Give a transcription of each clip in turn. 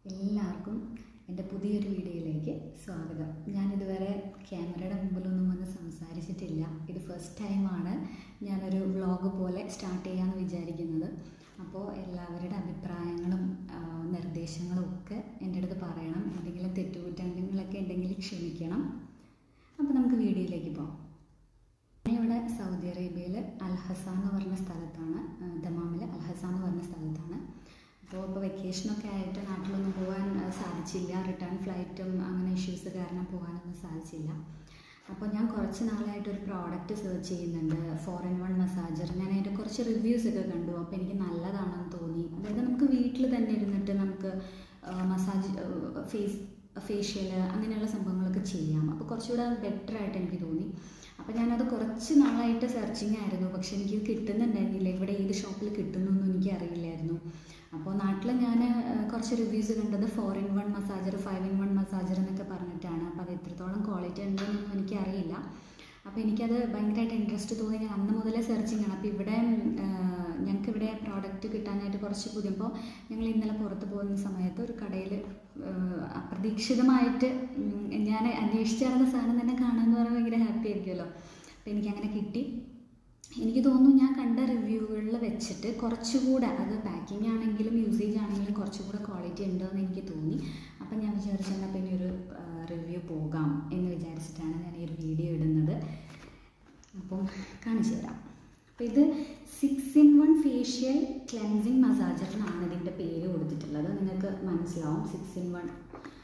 എല്ലാവർക്കും എൻ്റെ പുതിയൊരു വീഡിയോയിലേക്ക് സ്വാഗതം ഞാനിതുവരെ ക്യാമറയുടെ മുമ്പിലൊന്നും വന്ന് സംസാരിച്ചിട്ടില്ല ഇത് ഫസ്റ്റ് ടൈമാണ് ഞാനൊരു വ്ളോഗ് പോലെ സ്റ്റാർട്ട് ചെയ്യാമെന്ന് വിചാരിക്കുന്നത് അപ്പോൾ എല്ലാവരുടെ അഭിപ്രായങ്ങളും ആ, നിർദ്ദേശങ്ങളും ഒക്കെ എൻ്റെ അടുത്ത് പറയണം എന്തെങ്കിലും തെറ്റുകുറ്റങ്ങളൊക്കെ ഉണ്ടെങ്കിൽ ക്ഷമിക്കണം അപ്പോൾ നമുക്ക് വീഡിയോയിലേക്ക് പോകാം ഞാനിവിടെ സൗദി അറേബ്യയിൽ അൽഹസ എന്ന് പറഞ്ഞ സ്ഥലത്താണ് ആ, ദമാമിൽ അൽഹസ എന്ന് പറഞ്ഞ സ്ഥലത്താണ് അപ്പോൾ ഇപ്പോൾ വെക്കേഷനൊക്കെ ആയിട്ട് നാട്ടിലൊന്നും പോകാൻ ആ, സാധിച്ചില്ല റിട്ടേൺ ഫ്ലൈറ്റും അങ്ങനെ ഇഷ്യൂസ് കാരണം പോകാനൊന്നും സാധിച്ചില്ല അപ്പോൾ ഞാൻ കുറച്ച് നാളായിട്ട് ഒരു പ്രോഡക്റ്റ് സെർച്ച് ചെയ്യുന്നുണ്ട് ഫോർ ഇൻ വൺ മസാജർ ഞാൻ അതിൻ്റെ കുറച്ച് റിവ്യൂസ് ഒക്കെ കണ്ടു അപ്പോൾ എനിക്ക് നല്ലതാണെന്ന് തോന്നി അതായത് നമുക്ക് വീട്ടിൽ തന്നെ ഇരുന്നിട്ട് നമുക്ക് മസാജ് ഫേസ് ഫേഷ്യൽ അങ്ങനെയുള്ള സംഭവങ്ങളൊക്കെ ചെയ്യാം അപ്പോൾ കുറച്ചുകൂടെ ബെറ്റർ ആയിട്ട് എനിക്ക് തോന്നി അപ്പോൾ ഞാനത് കുറച്ച് നാളായിട്ട് സെർച്ചിങ് ആയിരുന്നു പക്ഷെ എനിക്ക് കിട്ടുന്നുണ്ടായിരുന്നില്ല ഇവിടെ ഏത് ഷോപ്പിൽ കിട്ടുന്നൊന്നും എനിക്ക് അറിയില്ലായിരുന്നു അപ്പോൾ നാട്ടിൽ ഞാൻ കുറച്ച് റിവ്യൂസ് കണ്ടത് four in one massager five in one massager എന്നൊക്കെ പറഞ്ഞിട്ടാണ് അപ്പോൾ അത് എത്രത്തോളം ക്വാളിറ്റി ഉണ്ടെന്നൊന്നും എനിക്കറിയില്ല അപ്പോൾ എനിക്കത് ഭയങ്കരമായിട്ട് ഇൻട്രസ്റ്റ് തോന്നി ഞാൻ അന്ന് മുതലേ സെർച്ചിങ് ആണ് അപ്പോൾ ഇവിടെ ഞങ്ങൾക്ക് ഇവിടെ പ്രോഡക്റ്റ് കിട്ടാനായിട്ട് കുറച്ച് ബുദ്ധിമുപ്പോൾ ഞങ്ങൾ ഇന്നലെ പുറത്ത് പോകുന്ന സമയത്ത് ഒരു കടയിൽ അപ്രതീക്ഷിതമായിട്ട് ഉം, ഞാൻ അന്വേഷിച്ച് നടന്ന സാധനം തന്നെ കാണാമെന്ന് പറയുമ്പോൾ ഭയങ്കര ഹാപ്പി ആയിരിക്കുമല്ലോ അപ്പോൾ എനിക്കങ്ങനെ കിട്ടി എനിക്ക് തോന്നുന്നു ഞാൻ കണ്ട റിവ്യൂകളിൽ വെച്ചിട്ട് കുറച്ചുകൂടെ അത് പാക്കിംഗ് ആണെങ്കിലും യൂസേജ് ആണെങ്കിലും കുറച്ചുകൂടെ ക്വാളിറ്റി ഉണ്ടെന്ന് എനിക്ക് തോന്നി അപ്പം ഞാൻ വിചാരിച്ചെന്നാൽ അപ്പോൾ ഇനി ഒരു റിവ്യൂ പോകാം എന്ന് വിചാരിച്ചിട്ടാണ് ഞാൻ ഈ ഒരു വീഡിയോ ഇടുന്നത് അപ്പം കാണിച്ചു തരാം അപ്പോൾ ഇത് six in one facial cleansing massager എന്നാണ് ഇതിൻ്റെ പേര് കൊടുത്തിട്ടുള്ളത് നിങ്ങൾക്ക് മനസ്സിലാവും six in one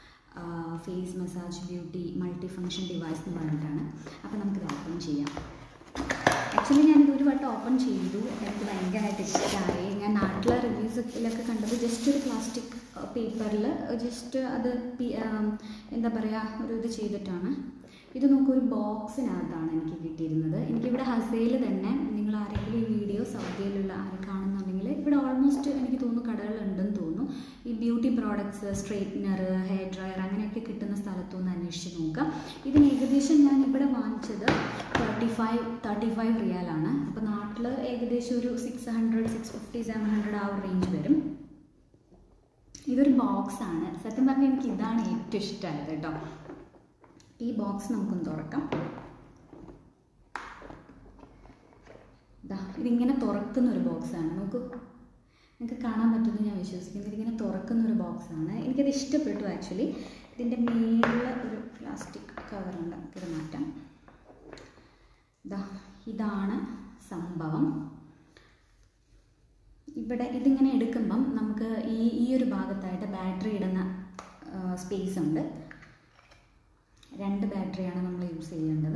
face massage beauty multi function device എന്ന് പറഞ്ഞിട്ടാണ് അപ്പോൾ നമുക്കിത് ഓപ്പൺ ചെയ്യാം ആക്ച്വലി ഞാനിത് ഒരു വട്ടം ഓപ്പൺ ചെയ്തു എനിക്ക് ഭയങ്കരമായിട്ട് ഇഷ്ടമായി ഞാൻ നാട്ടിലെ റിവ്യൂസിലൊക്കെ കണ്ടത് ജസ്റ്റ് ഒരു പ്ലാസ്റ്റിക് പേപ്പറിൽ ജസ്റ്റ് അത് പി- ആം, എന്താ പറയുക ഒരു ഇത് ചെയ്തിട്ടാണ് ഇത് നോക്കൂ ഒരു ബോക്സിനകത്താണ് എനിക്ക് കിട്ടിയിരുന്നത് എനിക്കിവിടെ ഹസയിൽ തന്നെ നിങ്ങൾ ആരെങ്കിലും ഈ വീഡിയോ സൗദിയിലുള്ള ആരും കാണുന്നുണ്ടെങ്കിൽ ഇവിടെ ഓൾമോസ്റ്റ് എനിക്ക് തോന്നുന്നു കടകളുണ്ടെന്ന് തോന്നുന്നു ഈ beauty products straightener hair dryer അങ്ങനെയൊക്കെ കിട്ടുന്ന സ്ഥലത്തൊന്ന് അന്വേഷിച്ച് നോക്കാം ഇതിന് ഏകദേശം ഞാൻ ഇവിടെ വാങ്ങിച്ചത് തേർട്ടി ഫൈവ് തേർട്ടി ഫൈവ് റിയാലാണ് അപ്പോൾ നാട്ടിൽ ഏകദേശം ഒരു six hundred six fifty seven hundred ആ ഒരു റേഞ്ച് വരും ഇതൊരു ബോക്സാണ് സത്യം പറഞ്ഞാൽ എനിക്ക് ഇതാണ് ഏറ്റവും ഇഷ്ടമായത് കേട്ടോ ഈ ബോക്സ് നമുക്കൊന്ന് തുറക്കാം ദാ ഇതിങ്ങനെ തുറക്കുന്ന ഒരു ബോക്സാണ് നോക്കൂ നിങ്ങൾക്ക് കാണാൻ പറ്റുമെന്ന് ഞാൻ വിശ്വസിക്കുന്നു ഇതിങ്ങനെ തുറക്കുന്ന ഒരു ബോക്സാണ് എനിക്കത് ഇഷ്ടപ്പെട്ടു ആക്ച്വലി ഇതിൻ്റെ മേളിൽ ഒരു പ്ലാസ്റ്റിക് കവറുണ്ട് ഇത് മാറ്റാം ദാ ഇതാണ് സംഭവം ഇവിടെ ഇതിങ്ങനെ എടുക്കുമ്പം നമുക്ക് ഈ ഈ ഒരു ഭാഗത്തായിട്ട് ബാറ്ററി ഇടുന്ന സ്പേസ് ഉണ്ട് രണ്ട് ബാറ്ററിയാണ് നമ്മൾ യൂസ് ചെയ്യേണ്ടത്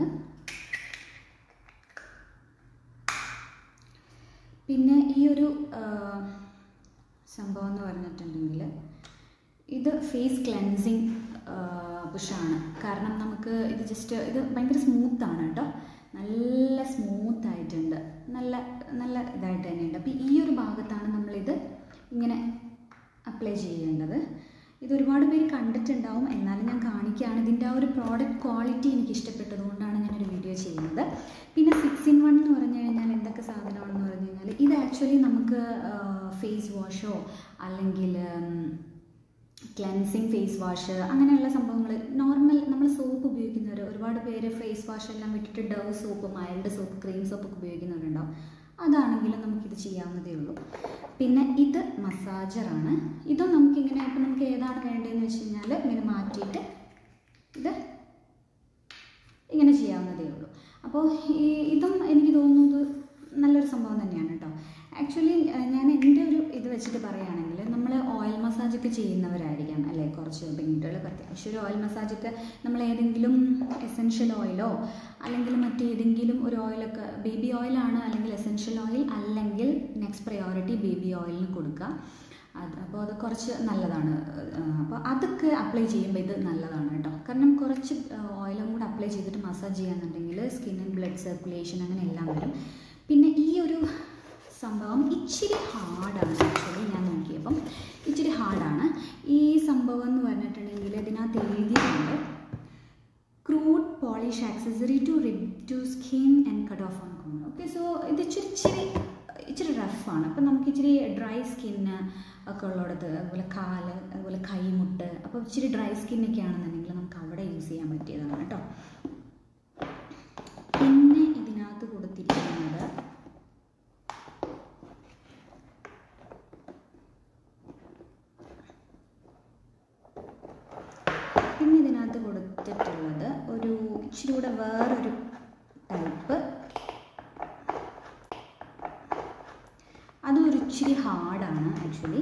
പിന്നെ ഈ ഒരു ആ, സംഭവം എന്ന് പറഞ്ഞിട്ടുണ്ടെങ്കിൽ ഇത് ഫേസ് ക്ലെൻസിങ് ബുഷാണ് കാരണം നമുക്ക് ഇത് ജസ്റ്റ് ഇത് ഭയങ്കര സ്മൂത്താണ് കേട്ടോ നല്ല സ്മൂത്ത് ആയിട്ടുണ്ട് നല്ല നല്ല ഇതായിട്ട് തന്നെയുണ്ട് അപ്പോൾ ഈ ഒരു ഭാഗത്താണ് നമ്മളിത് ഇങ്ങനെ അപ്ലൈ ചെയ്യേണ്ടത് ഇത് ഒരുപാട് പേര് കണ്ടിട്ടുണ്ടാവും എന്നാലും ഞാൻ കാണിക്കുകയാണ് ഇതിൻ്റെ ആ ഒരു പ്രോഡക്റ്റ് ക്വാളിറ്റി എനിക്ക് ഇഷ്ടപ്പെട്ടതുകൊണ്ടാണ് ഞാനൊരു വീഡിയോ ചെയ്യുന്നത് പിന്നെ സിക്സ് ഇൻ വൺ എന്ന് പറഞ്ഞു കഴിഞ്ഞാൽ എന്തൊക്കെ സാധനമാണെന്ന് പറഞ്ഞു കഴിഞ്ഞാൽ ഇത് ആക്ച്വലി നമുക്ക് ഫേസ് വാഷോ അല്ലെങ്കിൽ ക്ലെൻസിങ് ഫേസ് വാഷ് അങ്ങനെയുള്ള സംഭവങ്ങൾ നോർമൽ നമ്മൾ സോപ്പ് ഉപയോഗിക്കുന്നവർ ഒരുപാട് പേര് ഫേസ് വാഷ് എല്ലാം വിട്ടിട്ട് Dove soap mild soap cream soap ഒക്കെ ഉപയോഗിക്കുന്നവരുണ്ടാവും അതാണെങ്കിലും നമുക്കിത് ചെയ്യാവുന്നതേ ഉള്ളൂ പിന്നെ ഇത് മസാജറാണ് ഇതും നമുക്കിങ്ങനെ ഇപ്പം നമുക്ക് ഏതാണ് വേണ്ടതെന്ന് വെച്ച് കഴിഞ്ഞാൽ ഇങ്ങനെ മാറ്റിയിട്ട് ഇത് ഇങ്ങനെ ചെയ്യാവുന്നതേ ഉള്ളൂ അപ്പോൾ ഈ ഇതും എനിക്ക് തോന്നുന്നത് നല്ലൊരു സംഭവം തന്നെയാണ് കേട്ടോ ആക്ച്വലി ഞാൻ എൻ്റെ ഒരു ഇത് വെച്ചിട്ട് പറയുകയാണെങ്കിൽ നമ്മൾ ഓയിൽ മസാജൊക്കെ ചെയ്യുന്നവരായിരിക്കാം അല്ലേ കുറച്ച് പെൺകുട്ടികൾ അത്യാവശ്യം ഒരു ഓയിൽ മസാജൊക്കെ നമ്മൾ ഏതെങ്കിലും എസെൻഷ്യൽ ഓയിലോ അല്ലെങ്കിൽ മറ്റേതെങ്കിലും ഒരു ഓയിലൊക്കെ ബേബി ഓയിലാണ് അല്ലെങ്കിൽ എസെൻഷ്യൽ ഓയിൽ അല്ലെങ്കിൽ നെക്സ്റ്റ് പ്രയോറിറ്റി ബേബി ഓയിലിന് കൊടുക്കുക അത് അപ്പോൾ അത് കുറച്ച് നല്ലതാണ് അപ്പോൾ അതൊക്കെ അപ്ലൈ ചെയ്യുമ്പോൾ ഇത് നല്ലതാണ് കേട്ടോ കാരണം കുറച്ച് ഓയിലും കൂടെ അപ്ലൈ ചെയ്തിട്ട് മസാജ് ചെയ്യാന്നുണ്ടെങ്കിൽ സ്കിന്നിന് ബ്ലഡ് സർക്കുലേഷൻ അങ്ങനെ എല്ലാം വരും പിന്നെ ഈ ഒരു സംഭവം ഇച്ചിരി ഹാർഡാണ് ആക്ച്വലി ഞാൻ നോക്കിയപ്പം ഇച്ചിരി ഹാർഡാണ് ഈ സംഭവം എന്ന് പറഞ്ഞിട്ടുണ്ടെങ്കിൽ ഇതിനകത്ത് എഴുതിയിട്ടുണ്ട് crude polish accessory to to skin and cut off on കോൺ ഓക്കെ സോ ഇത് ഇച്ചിരി ഇച്ചിരി ഇച്ചിരി റഫാണ് അപ്പം നമുക്ക് ഇച്ചിരി ഡ്രൈ സ്കിന്ന് ഒക്കെ ഉള്ളിടത്ത് അതുപോലെ കാല് അതുപോലെ അതുപോലെ കൈമുട്ട് അപ്പോൾ ഇച്ചിരി ഡ്രൈ സ്കിന്നൊക്കെ ആണെന്നുണ്ടെങ്കിൽ നമുക്ക് അവിടെ യൂസ് ചെയ്യാൻ പറ്റിയതാണ് കേട്ടോ പിന്നെ ഇതിനകത്ത് കൊടുത്തിരിക്കുന്നത് പിന്നെ ഇതിനകത്ത് കൊടുത്തിട്ടുള്ളത് ഒരു ഇച്ചിരി കൂടെ വേറൊരു ടൈപ്പ് അതും ഒരു ഇച്ചിരി ഹാർഡാണ് ആക്ച്വലി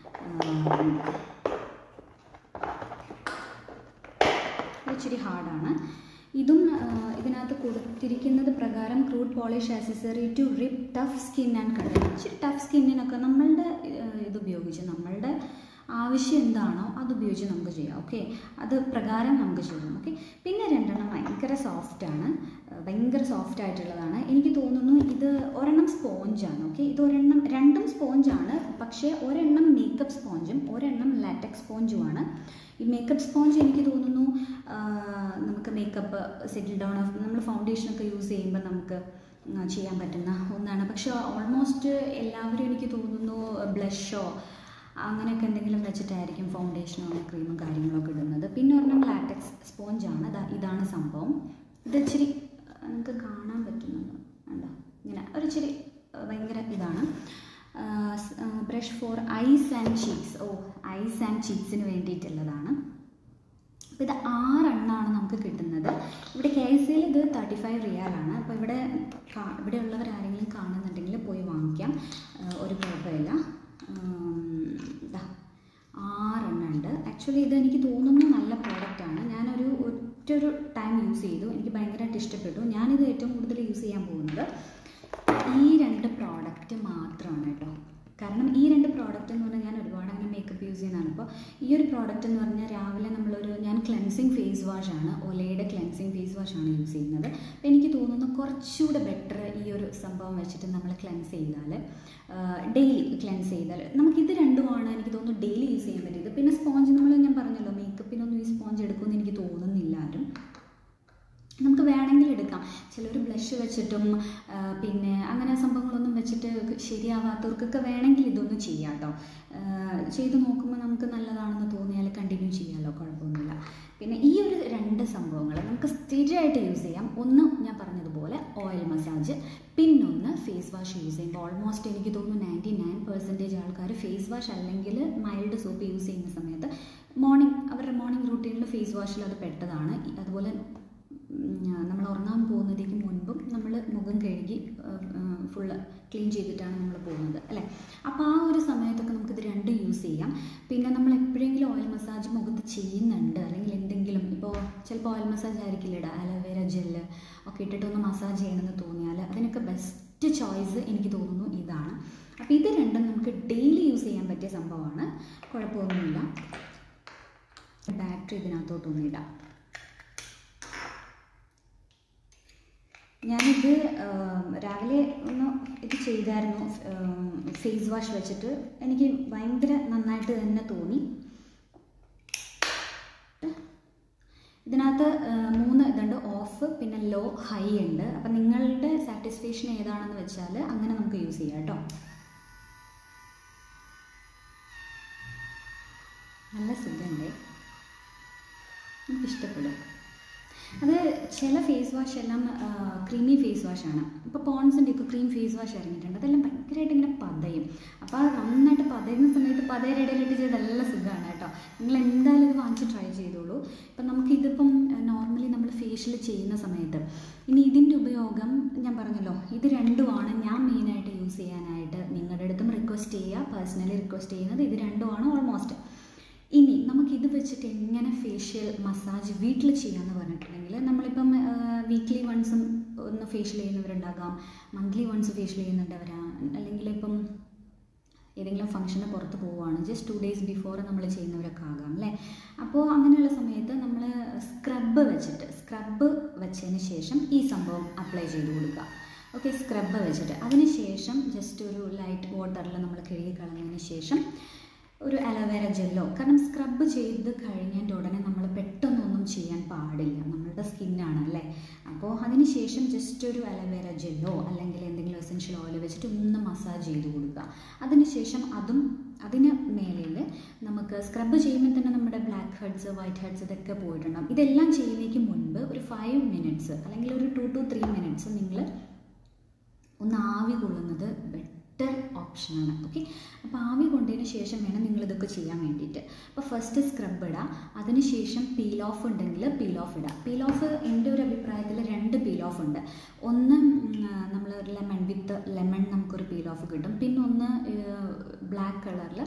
ഇച്ചിരി ഹാർഡാണ് ഇതും ആ, ഇതിനകത്ത് കൊടുത്തിരിക്കുന്നത് പ്രകാരം crude polish accessory to rip tough skin and കണ്ടൻ ഇച്ചിരി ടഫ് സ്കിന്നിനൊക്കെ നമ്മളുടെ ആ, ഇത് ഉപയോഗിച്ച് നമ്മളുടെ ആവശ്യം എന്താണോ അത് ഉപയോഗിച്ച് നമുക്ക് ചെയ്യാം ഓക്കെ അത് പ്രകാരം നമുക്ക് ചെയ്യാം ഓക്കെ പിന്നെ രണ്ടെണ്ണം ഭയങ്കര സോഫ്റ്റാണ് ഭയങ്കര സോഫ്റ്റ് ആയിട്ടുള്ളതാണ് എനിക്ക് തോന്നുന്നു ഇത് ഒരെണ്ണം സ്പോഞ്ചാണ് ഓക്കെ ഇത് ഒരെണ്ണം രണ്ടും സ്പോഞ്ചാണ് പക്ഷേ ഒരെണ്ണം മേക്കപ്പ് സ്പോഞ്ചും ഒരെണ്ണം ലാറ്റക്സ് സ്പോഞ്ചുമാണ് ഈ മേക്കപ്പ് സ്പോഞ്ച് എനിക്ക് തോന്നുന്നു ആ, നമുക്ക് മേക്കപ്പ് സെറ്റിൽ ഡൗൺ നമ്മൾ ഫൗണ്ടേഷനൊക്കെ യൂസ് ചെയ്യുമ്പോൾ നമുക്ക് ആ, ചെയ്യാൻ പറ്റുന്ന ഒന്നാണ് പക്ഷെ ഓൾമോസ്റ്റ് എല്ലാവരും എനിക്ക് തോന്നുന്നു ബ്ലഷോ അങ്ങനെയൊക്കെ എന്തെങ്കിലും വെച്ചിട്ടായിരിക്കും ഫൗണ്ടേഷനോ ക്രീമും കാര്യങ്ങളൊക്കെ ഇടുന്നത് പിന്നെ ഒരെണ്ണം ലാറ്റക്സ് സ്പോഞ്ചാണ് ദാ ഇതാണ് സംഭവം ഇത് ഇച്ചിരി നമുക്ക് കാണാൻ പറ്റുന്നുണ്ട് കണ്ടോ ഇങ്ങനെ ഒരു ഇച്ചിരി ആ, ഭയങ്കര ഇതാണ് brush for eyes and cheeks oh eyes and ചീക്സിന് വേണ്ടിയിട്ടുള്ളതാണ് അപ്പോൾ ഇത് ആറെണ്ണമാണ് നമുക്ക് കിട്ടുന്നത് ഇവിടെ കെ എസ് സിയിൽ ഇത് തേർട്ടി ഫൈവ് റിയാലാണ് അപ്പോൾ ഇവിടെ കാ- ഇവിടെ ഉള്ളവർ ആരെങ്കിലും കാണുന്നുണ്ടെങ്കിൽ പോയി വാങ്ങിക്കാം ആ, ഒരു കുഴപ്പമില്ല ഉം, ദാ, ആറെണ്ണം ഉണ്ട് ആക്ച്വലി ഇത് എനിക്ക് തോന്നുന്നു നല്ല പ്രോഡക്റ്റാണ് ഞാനൊരു ഒറ്റൊരു ടൈം യൂസ് ചെയ്തു എനിക്ക് ഭയങ്കരമായിട്ട് ഇഷ്ടപ്പെട്ടു ഞാനിത് ഏറ്റവും കൂടുതൽ യൂസ് ചെയ്യാൻ പോകുന്നത് ഈ രണ്ട് പ്രോഡക്റ്റ് മാത്രമാണ് കേട്ടോ കാരണം ഈ രണ്ട് പ്രോഡക്റ്റ് എന്ന് പറഞ്ഞാൽ ഞാൻ ഒരുപാട് അങ്ങനെ മേക്കപ്പ് യൂസ് ചെയ്യുന്നതാണ് അപ്പോൾ ഈ ഒരു പ്രോഡക്റ്റ് എന്ന് പറഞ്ഞാൽ രാവിലെ നമ്മളൊരു ഞാൻ ക്ലെൻസിങ് ഫേസ് വാഷ് ആണ് ഒലയുടെ ക്ലെൻസിങ് ഫേസ് വാഷ് ആണ് യൂസ് ചെയ്യുന്നത് അപ്പോൾ എനിക്ക് തോന്നുന്നു കുറച്ചുകൂടെ ബെറ്റർ ഈ ഒരു സംഭവം വെച്ചിട്ട് നമ്മൾ ക്ലെൻസ് ചെയ്താൽ ഡെയിലി ക്ലെൻസ് ചെയ്താൽ നമുക്കിത് രണ്ടുമാണ് എനിക്ക് തോന്നുന്നു ഡെയിലി യൂസ് ചെയ്യാൻ പറ്റിയത് പിന്നെ സ്പോഞ്ച് നമ്മൾ ഞാൻ പറഞ്ഞല്ലോ മേക്കപ്പിനൊന്നും ഈ സ്പോഞ്ച് എടുക്കുമെന്ന് എനിക്ക് തോന്നുന്നില്ല ആരും നമുക്ക് വേണമെങ്കിൽ എടുക്കാം ചിലർ ബ്ലഷ് വെച്ചിട്ടും ആ, പിന്നെ അങ്ങനെ സംഭവങ്ങളൊന്നും വെച്ചിട്ട് ശരിയാവാത്തവർക്കൊക്കെ വേണമെങ്കിൽ ഇതൊന്ന് ചെയ്യാം കേട്ടോ ചെയ്ത് നോക്കുമ്പോൾ നമുക്ക് നല്ലതാണെന്ന് തോന്നിയാൽ കണ്ടിന്യൂ ചെയ്യാമല്ലോ കുഴപ്പമൊന്നുമില്ല പിന്നെ ഈ ഒരു രണ്ട് സംഭവങ്ങൾ നമുക്ക് സ്ഥിരമായിട്ട് യൂസ് ചെയ്യാം ഒന്ന് ഞാൻ പറഞ്ഞതുപോലെ ഓയിൽ മസാജ് പിന്നൊന്ന് ഫേസ് വാഷ് യൂസ് ചെയ്യുമ്പോൾ ഓൾമോസ്റ്റ് എനിക്ക് തോന്നുന്നു നയൻറ്റി നയൻ പെർസെൻറ്റേജ് ആൾക്കാർ ഫേസ് വാഷ് അല്ലെങ്കിൽ മൈൽഡ് സോപ്പ് യൂസ് ചെയ്യുന്ന സമയത്ത് മോർണിംഗ് അവരുടെ മോർണിംഗ് റൂട്ടീനിൽ ഫേസ് വാഷിൽ അത് പെട്ടതാണ് അതുപോലെ നമ്മൾ ഉറങ്ങാൻ പോകുന്നതിന് മുൻപും നമ്മൾ മുഖം കഴുകി ഫുള്ള് ക്ലീൻ ചെയ്തിട്ടാണ് നമ്മൾ പോകുന്നത് അല്ലേ അപ്പോൾ ആ ഒരു സമയത്തൊക്കെ നമുക്കിത് രണ്ടും യൂസ് ചെയ്യാം പിന്നെ നമ്മൾ എപ്പോഴെങ്കിലും ഓയിൽ മസാജ് മുഖത്ത് ചെയ്യുന്നുണ്ട് അല്ലെങ്കിൽ എന്തെങ്കിലും ഇപ്പോൾ ചിലപ്പോൾ ഓയിൽ മസാജ് ആയിരിക്കില്ല ഇടുക അലോവേര ജെല്ല് ഒക്കെ ഇട്ടിട്ടൊന്ന് മസാജ് ചെയ്യണമെന്ന് തോന്നിയാൽ അതിനൊക്കെ ബെസ്റ്റ് ചോയ്സ് എനിക്ക് തോന്നുന്നു ഇതാണ് അപ്പോൾ ഇത് രണ്ടും നമുക്ക് ഡെയിലി യൂസ് ചെയ്യാൻ പറ്റിയ സംഭവമാണ് കുഴപ്പമൊന്നുമില്ല ബാറ്ററി ഇതിനകത്തോട്ടൊന്നും ഇടാം ഞാനിത് ആം, രാവിലെ ഒന്ന് ഇത് ചെയ്തായിരുന്നു ഫേസ് വാഷ് വെച്ചിട്ട് എനിക്ക് ഭയങ്കര നന്നായിട്ട് തന്നെ തോന്നി ഇതിനകത്ത് ആ, മൂന്ന് ഇതുണ്ട് ഓഫ് പിന്നെ ലോ ഹൈ ഉണ്ട് അപ്പം നിങ്ങളുടെ സാറ്റിസ്ഫാക്ഷൻ ഏതാണെന്ന് വെച്ചാൽ അങ്ങനെ നമുക്ക് യൂസ് ചെയ്യാം കേട്ടോ നല്ല സുഖമുണ്ട് എനിക്ക് ഇഷ്ടപ്പെടും അത് ചില ഫേസ് വാഷ് എല്ലാം ക്രീമി ഫേസ് വാഷാണ് ഇപ്പോൾ പോൺസിൻ്റെ ഒക്കെ ക്രീം ഫേസ് വാഷ് ഇറങ്ങിയിട്ടുണ്ട് അതെല്ലാം ഭയങ്കരമായിട്ട് ഇങ്ങനെ പതയും അപ്പോൾ അത് നന്നായിട്ട് പതയുന്ന സമയത്ത് പതയുടെ ഇടയിലിട്ട് ചെയ്ത് നല്ല സുഖമാണ് കേട്ടോ നിങ്ങൾ എന്തായാലും ഇത് വാങ്ങിച്ച് ട്രൈ ചെയ്തോളൂ ഇപ്പം നമുക്ക് ഇതിപ്പം നോർമലി നമ്മൾ ഫേഷ്യൽ ചെയ്യുന്ന സമയത്ത് ഇനി ഇതിൻ്റെ ഉപയോഗം ഞാൻ പറഞ്ഞല്ലോ ഇത് രണ്ടുമാണ് ഞാൻ മെയിനായിട്ട് യൂസ് ചെയ്യാനായിട്ട് നിങ്ങളുടെ അടുത്തും റിക്വസ്റ്റ് ചെയ്യുക പേഴ്സണലി റിക്വസ്റ്റ് ചെയ്യുന്നത് ഇത് രണ്ടുമാണ് ഓൾമോസ്റ്റ് ഇനി നമുക്ക് ഇത് വെച്ചിട്ട് എങ്ങനെ ഫേഷ്യൽ മസാജ് വീട്ടിൽ ചെയ്യാമെന്ന് പറഞ്ഞിട്ടുണ്ടെങ്കിൽ നമ്മളിപ്പം വീക്ക്ലി വൺസും ഒന്ന് ഫേഷ്യൽ ചെയ്യുന്നവരുണ്ടാകാം മന്ത്ലി വൺസ് ഫേഷ്യൽ ചെയ്യുന്നുണ്ടവരാ അല്ലെങ്കിൽ ഇപ്പം ഏതെങ്കിലും ഫംഗ്ഷന് പുറത്ത് പോവുകയാണ് ജസ്റ്റ് ടു ഡേയ്സ് ബിഫോർ നമ്മൾ ചെയ്യുന്നവരൊക്കെ ആകാം അല്ലേ അപ്പോൾ അങ്ങനെയുള്ള സമയത്ത് നമ്മൾ സ്ക്രബ് വെച്ചിട്ട് സ്ക്രബ് വെച്ചതിന് ശേഷം ഈ സംഭവം അപ്ലൈ ചെയ്ത് കൊടുക്കുക ഓക്കെ സ്ക്രബ് വെച്ചിട്ട് അതിന് ശേഷം ജസ്റ്റ് ഒരു ലൈറ്റ് വാട്ടറിൽ നമ്മൾ കഴുകി കളഞ്ഞതിന് ശേഷം ഒരു അലോവേര ജെല്ലോ കാരണം സ്ക്രബ് ചെയ്ത് കഴിഞ്ഞതിൻ്റെ ഉടനെ നമ്മൾ പെട്ടെന്നൊന്നും ചെയ്യാൻ പാടില്ല നമ്മളുടെ സ്കിന്നാണ് അല്ലേ അപ്പോൾ അതിന് ശേഷം ജസ്റ്റ് ഒരു അലോവേര ജെല്ലോ അല്ലെങ്കിൽ എന്തെങ്കിലും എസെൻഷ്യൽ ഓയിൽ വെച്ചിട്ട് ഒന്ന് മസാജ് ചെയ്ത് കൊടുക്കുക അതിന് ശേഷം അതും അതിന് മേലിൽ നമുക്ക് സ്ക്രബ് ചെയ്യുമ്പോൾ തന്നെ നമ്മുടെ ബ്ലാക്ക് ഹെഡ്സ് വൈറ്റ് ഹെഡ്സ് ഇതൊക്കെ പോയിട്ടുണ്ടാകും ഇതെല്ലാം ചെയ്യുന്നതിന് മുൻപ് ഒരു ഫൈവ് മിനിറ്റ്സ് അല്ലെങ്കിൽ ഒരു ടു ടു ത്രീ മിനിറ്റ്സ് നിങ്ങൾ ഒന്ന് ആവി കൊള്ളുന്നത് ബെറ്റർ ഓപ്ഷനാണ് ഓക്കെ അപ്പോൾ ആവി കൊണ്ടതിന് ശേഷം വേണം നിങ്ങൾ ഇതൊക്കെ ചെയ്യാൻ വേണ്ടിയിട്ട് അപ്പോൾ ഫസ്റ്റ് സ്ക്രബ് ഇടുക അതിനുശേഷം പീൽ ഓഫ് ഉണ്ടെങ്കിൽ പീൽ ഓഫ് ഇടുക പീൽ ഓഫ് എൻ്റെ ഒരു അഭിപ്രായത്തിൽ രണ്ട് പീൽ ഓഫ് ഉണ്ട് ഒന്ന് നമ്മൾ ലെമൺ വിത്ത് ലെമൺ നമുക്കൊരു പീൽ ഓഫ് കിട്ടും പിന്നെ ഒന്ന് ബ്ലാക്ക് കളറിൽ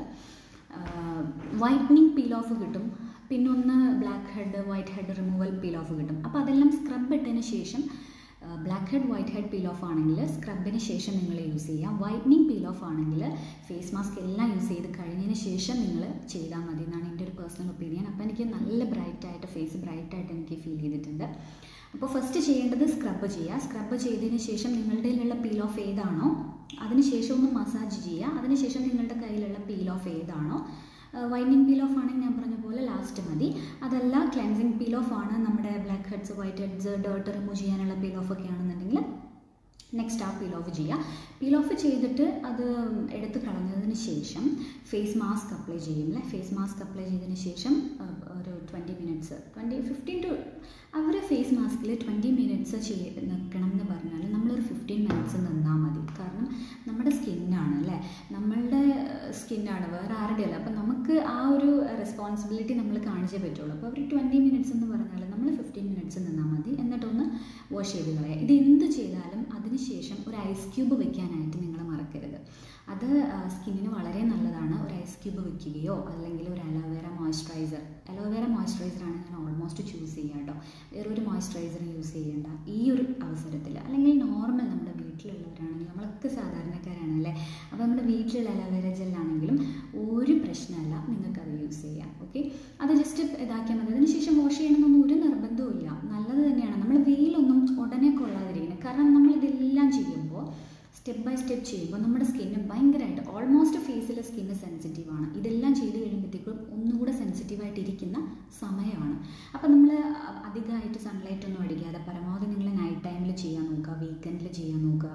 വൈറ്റനിങ് പീൽ ഓഫ് കിട്ടും പിന്നെ ഒന്ന് blackhead whitehead removal peel off കിട്ടും അപ്പോൾ അതെല്ലാം സ്ക്രബ് ഇട്ടതിന് ശേഷം blackhead whitehead peel off ആണെങ്കിൽ സ്ക്രബിന് ശേഷം നിങ്ങൾ യൂസ് ചെയ്യാം വൈറ്റനിങ് പീൽ ഓഫ് ആണെങ്കിൽ ഫേസ് മാസ്ക് എല്ലാം യൂസ് ചെയ്ത് കഴിഞ്ഞതിന് ശേഷം നിങ്ങൾ ചെയ്താൽ മതി എന്നാണ് എൻ്റെ ഒരു പേഴ്സണൽ ഒപ്പീനിയൻ അപ്പോൾ എനിക്ക് നല്ല ബ്രൈറ്റ് ആയിട്ട് ഫേസ് ബ്രൈറ്റ് ആയിട്ട് എനിക്ക് ഫീൽ ചെയ്തിട്ടുണ്ട് അപ്പോൾ ഫസ്റ്റ് ചെയ്യേണ്ടത് സ്ക്രബ് ചെയ്യുക സ്ക്രബ് ചെയ്തതിന് ശേഷം നിങ്ങളുടെ കയ്യിലുള്ള പീൽ ഓഫ് ഏതാണോ അതിനുശേഷം ഒന്ന് മസാജ് ചെയ്യുക അതിനുശേഷം നിങ്ങളുടെ കയ്യിലുള്ള പീൽ ഓഫ് ഏതാണോ വൈറ്റനിങ് പീൽ ഓഫ് ആണെങ്കിൽ ഞാൻ പറഞ്ഞ പോലെ ലാസ്റ്റ് മതി അതല്ല ക്ലെൻസിങ് പീൽ ഓഫ് ആണ് നമ്മുടെ blackheads whiteheads dirt remove ചെയ്യാനുള്ള പീൽ ഓഫ് ഒക്കെ ആണെന്നുണ്ടെങ്കിൽ നെക്സ്റ്റ് ആ പീൽ ഓഫ് ചെയ്യുക പീൽ ഓഫ് ചെയ്തിട്ട് അത് എടുത്ത് കളഞ്ഞതിന് ശേഷം ഫേസ് മാസ്ക് അപ്ലൈ ചെയ്യും അല്ലേ ഫേസ് മാസ്ക് അപ്ലൈ ചെയ്തതിന് ശേഷം ഒരു twenty minutes twenty fifteen to hour face മാസ്കിൽ ട്വൻറ്റി മിനിറ്റ്സ് ചെയ്യ നിൽക്കണം എന്ന് പറഞ്ഞാൽ നമ്മളൊരു ഫിഫ്റ്റീൻ മിനിറ്റ്സ് നിന്നാൽ മതി കാരണം നമ്മുടെ സ്കിന്നാണ് അല്ലേ നമ്മളുടെ സ്കിന്നാണ് വേറെ ആരുടെ അല്ല അപ്പം നമുക്ക് ആ ഒരു റെസ്പോൺസിബിലിറ്റി നമ്മൾ കാണിച്ചേ പറ്റുള്ളൂ അപ്പോൾ അവർ ട്വൻറ്റി മിനിറ്റ്സ് എന്ന് പറഞ്ഞാൽ നമ്മൾ ഫിഫ്റ്റീൻ മിനിറ്റ്സ് നിന്നാൽ മതി എന്നിട്ടൊന്ന് വാഷ് ചെയ്ത് കളയുക ഇത് എന്ത് ചെയ്താലും അതിനുശേഷം ഒരു ഐസ് ക്യൂബ് വെക്കാനായിട്ട് നിങ്ങൾ മറക്കരുത് അത് സ്കിന്നിന് വളരെ നല്ലതാണ് ഒരു ഐസ് ക്യൂബ് വെക്കുകയോ അല്ലെങ്കിൽ ഒരു അലോവേര മോയ്സ്ചറൈസർ അലോവേര മോയ്സ്ചറൈസറാണ് ഞാൻ ഓൾമോസ്റ്റ് ചൂസ് ചെയ്യുക കേട്ടോ വേറൊരു മോയ്സ്ചറൈസർ യൂസ് ചെയ്യേണ്ട ഈ ഒരു അവസരത്തിൽ അല്ലെങ്കിൽ നോർമൽ നമ്മുടെ വീട്ടിലുള്ളവരാണെങ്കിൽ നമ്മളൊക്കെ സാധാരണക്കാരാണ് അല്ലേ അപ്പോൾ നമ്മുടെ വീട്ടിലുള്ള അലോവേര ജെല്ലാണെങ്കിലും ഒരു പ്രശ്നമല്ല നിങ്ങൾക്കത് യൂസ് ചെയ്യാം ഓക്കെ അത് ജസ്റ്റ് ഇതാക്കിയാൽ മതി അതിനുശേഷം വാഷ് ചെയ്യണമെന്നൊന്നും ഒരു നിർബന്ധവും ഇല്ല നല്ലത് തന്നെയാണ് നമ്മൾ വെയിലൊന്നും ഉടനെ കൊള്ളാതിരിക്കുന്നത് കാരണം നമ്മളിതെല്ലാം ചെയ്യുമ്പോൾ സ്റ്റെപ്പ് ബൈ സ്റ്റെപ്പ് ചെയ്യുമ്പോൾ നമ്മുടെ സ്കിന്ന് ഭയങ്കരമായിട്ട് ഓൾമോസ്റ്റ് ഫേസിലെ സ്കിന്ന് സെൻസിറ്റീവ് ആണ് ഇതെല്ലാം ചെയ്ത് കഴിയുമ്പോഴത്തേക്കും ഒന്നുകൂടെ സെൻസിറ്റീവായിട്ട് ഇരിക്കുന്ന സമയമാണ് അപ്പോൾ നമ്മൾ അധികമായിട്ട് സൺലൈറ്റ് ഒന്നും അടിക്കാതെ പരമാവധി നിങ്ങൾ നൈറ്റ് ടൈമിൽ ചെയ്യാൻ നോക്കുക വീക്കെൻഡിൽ ചെയ്യാൻ നോക്കുക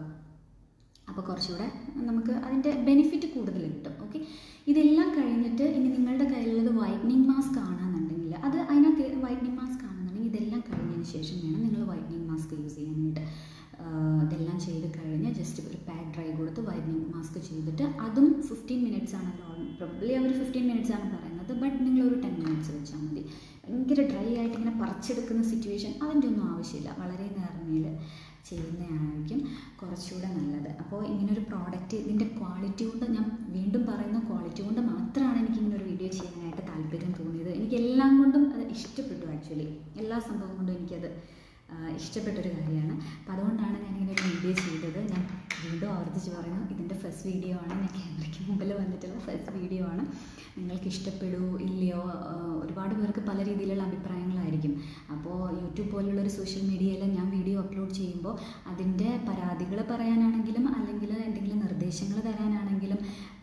അപ്പോൾ കുറച്ചുകൂടെ നമുക്ക് അതിൻ്റെ ബെനിഫിറ്റ് കൂടുതൽ കിട്ടും ഓക്കെ ഇതെല്ലാം കഴിഞ്ഞിട്ട് ഇനി നിങ്ങളുടെ കയ്യിലുള്ളത് വൈറ്റനിങ് മാസ്ക് ആണെന്നുണ്ടെങ്കിൽ അത് അതിനകത്ത് വൈറ്റനിങ് മാസ്ക് ആണെന്നുണ്ടെങ്കിൽ ഇതെല്ലാം കഴിഞ്ഞതിന് ശേഷം വേണം നിങ്ങൾ വൈറ്റനിങ് മാസ്ക് യൂസ് ചെയ്യാനായിട്ട് ഇതെല്ലാം ചെയ്ത് കഴിഞ്ഞ് ജസ്റ്റ് ഒരു പാഡ് ഡ്രൈ കൊടുത്ത് വൈറ്റനിങ് മാസ്ക് ചെയ്തിട്ട് അതും ഫിഫ്റ്റീൻ മിനിറ്റ്സ് ആണല്ലോ പ്രോബ്ലി അവർ ഫിഫ്റ്റീൻ മിനിറ്റ്സ് ആണ് പറയുന്നത് ബട്ട് നിങ്ങൾ ഒരു ടെൻ മിനിറ്റ്സ് വെച്ചാൽ മതി ഭയങ്കര ഡ്രൈ ആയിട്ട് ഇങ്ങനെ പറിച്ചെടുക്കുന്ന സിറ്റുവേഷൻ അതിൻ്റെ ഒന്നും ആവശ്യമില്ല വളരെ നേർമയിൽ ചെയ്യുന്നതായിരിക്കും കുറച്ചുകൂടെ നല്ലത് അപ്പോൾ ഇങ്ങനൊരു പ്രോഡക്റ്റ് ഇതിൻ്റെ ക്വാളിറ്റി കൊണ്ട് ഞാൻ വീണ്ടും പറയുന്ന ക്വാളിറ്റി കൊണ്ട് മാത്രമാണ് എനിക്ക് ഇങ്ങനെ ഒരു വീഡിയോ ചെയ്യാനായിട്ട് താല്പര്യം തോന്നിയത് എനിക്ക് എല്ലാം കൊണ്ടും അത് ഇഷ്ടപ്പെട്ടു ആക്ച്വലി എല്ലാ സംഭവം കൊണ്ടും എനിക്കത് ഇഷ്ടപ്പെട്ടൊരു കാര്യമാണ് അപ്പോൾ അതുകൊണ്ടാണ് ഞാനിങ്ങനെ ഒരു വീഡിയോ ചെയ്തത് ഞാൻ വീണ്ടും ആവർത്തിച്ച് പറയുന്നു ഇതിൻ്റെ ഫസ്റ്റ് വീഡിയോ ആണ് ഞാൻ ക്യാമറയ്ക്ക് മുമ്പിൽ വന്നിട്ടുള്ള ഫസ്റ്റ് വീഡിയോ ആണ് നിങ്ങൾക്ക് ഇഷ്ടപ്പെടുമോ ഇല്ലയോ ഒരുപാട് പേർക്ക് പല രീതിയിലുള്ള അഭിപ്രായങ്ങളായിരിക്കും അപ്പോൾ യൂട്യൂബ് പോലുള്ള ഒരു സോഷ്യൽ മീഡിയയിൽ ഞാൻ വീഡിയോ അപ്ലോഡ് ചെയ്യുമ്പോൾ അതിൻ്റെ പരാതികൾ പറയാനാണെങ്കിലും അല്ലെങ്കിൽ എന്തെങ്കിലും നിർദ്ദേശങ്ങൾ തരാനാണെങ്കിലും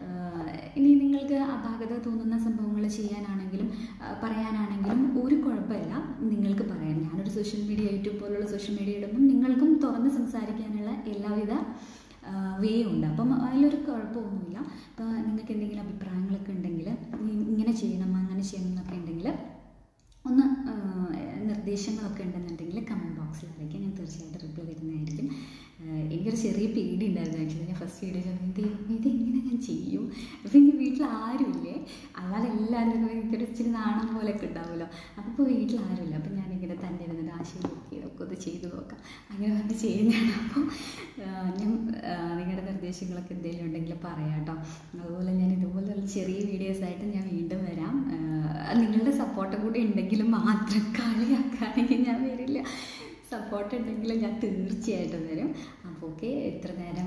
ഇനി നിങ്ങൾക്ക് അപാകത തോന്നുന്ന സംഭവങ്ങൾ ചെയ്യാനാണെങ്കിലും പറയാനാണെങ്കിലും ഒരു കുഴപ്പമില്ല നിങ്ങൾക്ക് പറയാം ഞാനൊരു സോഷ്യൽ മീഡിയ യൂട്യൂബ് പോലുള്ള സോഷ്യൽ മീഡിയ ഇടുമ്പം നിങ്ങൾക്കും തുറന്ന് സംസാരിക്കാനുള്ള എല്ലാവിധ വേ ഉണ്ട് അപ്പം അതിലൊരു കുഴപ്പമൊന്നുമില്ല ഇപ്പോൾ നിങ്ങൾക്ക് എന്തെങ്കിലും അഭിപ്രായങ്ങളൊക്കെ ഉണ്ടെങ്കിൽ ഇങ്ങനെ ചെയ്യണം അങ്ങനെ ചെയ്യണം എന്നൊക്കെ ഉണ്ടെങ്കിൽ ഒന്ന് നിർദ്ദേശങ്ങളൊക്കെ ഉണ്ടെന്നുണ്ടെങ്കിൽ കമൻറ്റ് ബോക്സിൽ അറിയിക്കാം ഞാൻ തീർച്ചയായിട്ടും റിപ്ലൈ തരുന്നതായിരിക്കും എനിക്കൊരു ചെറിയ പേടി ഉണ്ടായിരുന്നു ആക്ച്വലി ഞാൻ ഫസ്റ്റ് വീഡിയോ ഇത് ഇതെങ്ങനെ ഞാൻ ചെയ്യും അപ്പോൾ എനിക്ക് വീട്ടിൽ ആരുമില്ലേ അല്ലാതെ എല്ലാവരും എനിക്കൊരു ഇച്ചിരി നാണം പോലെയൊക്കെ ഉണ്ടാവുമല്ലോ അപ്പോൾ ഇപ്പോൾ വീട്ടിൽ ആരുമില്ല അപ്പോൾ ഞാനിങ്ങനെ തന്നെ ഇരുന്നിട്ട് ആശയം നോക്കി ഒക്കെ ഒന്ന് ചെയ്ത് നോക്കാം അങ്ങനെ വന്ന് ചെയ്യുന്നതാണ് അപ്പോൾ ഞാൻ നിങ്ങളുടെ നിർദ്ദേശങ്ങളൊക്കെ എന്തെങ്കിലും ഉണ്ടെങ്കിൽ പറയാം കേട്ടോ അതുപോലെ ഞാൻ ഇതുപോലുള്ള ചെറിയ വീഡിയോസായിട്ട് ഞാൻ വീണ്ടും വരാം നിങ്ങളുടെ സപ്പോർട്ട് കൂടി ഉണ്ടെങ്കിൽ മാത്രം കളിയാക്കാണെങ്കിൽ ഞാൻ വരില്ല സപ്പോർട്ട് ഉണ്ടെങ്കിൽ ഞാൻ തീർച്ചയായിട്ടും വരും അപ്പോൾ ഓക്കെ ഇത്ര നേരം